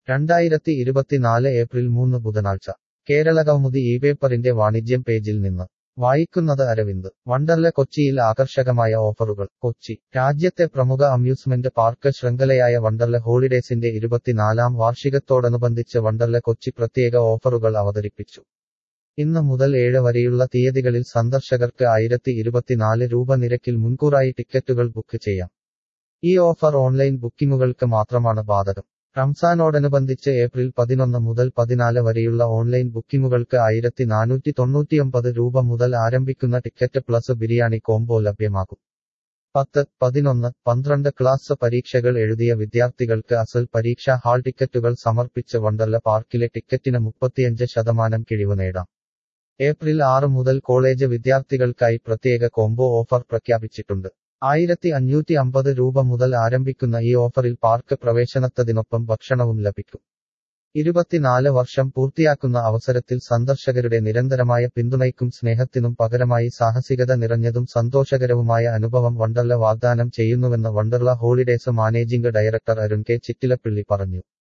രണ്ടായിരത്തി ഇരുപത്തിനാല് ഏപ്രിൽ മൂന്ന് ബുധനാഴ്ച കേരളകൗമുദി ഈ പേപ്പറിന്റെ വാണിജ്യം പേജിൽ നിന്ന് വായിക്കുന്നത് അരവിന്ദ് വണ്ടർല കൊച്ചിയിൽ ആകർഷകമായ ഓഫറുകൾ കൊച്ചി രാജ്യത്തെ പ്രമുഖ അമ്യൂസ്മെന്റ് പാർക്ക് ശൃംഖലയായ വണ്ടർല ഹോളിഡേസിന്റെ ഇരുപത്തിനാലാം വാർഷികത്തോടനുബന്ധിച്ച് വണ്ടർല കൊച്ചി പ്രത്യേക ഓഫറുകൾ അവതരിപ്പിച്ചു ഇന്ന് മുതൽ ഏഴ് വരെയുള്ള തീയതികളിൽ സന്ദർശകർക്ക് ആയിരത്തി ഇരുപത്തിനാല് രൂപ നിരക്കിൽ മുൻകൂറായി ടിക്കറ്റുകൾ ബുക്ക് ചെയ്യാം ഈ ഓഫർ ഓൺലൈൻ ബുക്കിംഗുകൾക്ക് മാത്രമാണ് ബാധകം റംസാനോടനുബന്ധിച്ച് ഏപ്രിൽ പതിനൊന്ന് മുതൽ പതിനാല് വരെയുള്ള ഓൺലൈൻ ബുക്കിംഗുകൾക്ക് ആയിരത്തി നാനൂറ്റി തൊണ്ണൂറ്റിയൊമ്പത് രൂപ മുതൽ ആരംഭിക്കുന്ന ടിക്കറ്റ് പ്ലസ് ബിരിയാണി കോംബോ ലഭ്യമാകും പത്ത് പതിനൊന്ന് പന്ത്രണ്ട് ക്ലാസ് പരീക്ഷകൾ എഴുതിയ വിദ്യാർത്ഥികൾക്ക് അസൽ പരീക്ഷാ ഹാൾ ടിക്കറ്റുകൾ സമർപ്പിച്ച് വണ്ടർല പാർക്കിലെ ടിക്കറ്റിന് മുപ്പത്തിയഞ്ച് ശതമാനം കിഴിവ് നേടാം ഏപ്രിൽ ആറ് മുതൽ കോളേജ് വിദ്യാർത്ഥികൾക്കായി പ്രത്യേക കോംബോ ഓഫർ പ്രഖ്യാപിച്ചിട്ടുണ്ട് ആയിരത്തി അഞ്ഞൂറ്റി അമ്പത് രൂപ മുതൽ ആരംഭിക്കുന്ന ഈ ഓഫറിൽ പാർക്ക് പ്രവേശനത്തതിനൊപ്പം ഭക്ഷണവും ലഭിക്കും ഇരുപത്തിനാല് വർഷം പൂർത്തിയാക്കുന്ന അവസരത്തിൽ സന്ദർശകരുടെ നിരന്തരമായ പിന്തുണയ്ക്കും സ്നേഹത്തിനും പകരമായി സാഹസികത നിറഞ്ഞതും സന്തോഷകരവുമായ അനുഭവം വണ്ടർല വാഗ്ദാനം ചെയ്യുന്നുവെന്ന് Wonderla holidays managing director Arun K Chittilappilly പറഞ്ഞു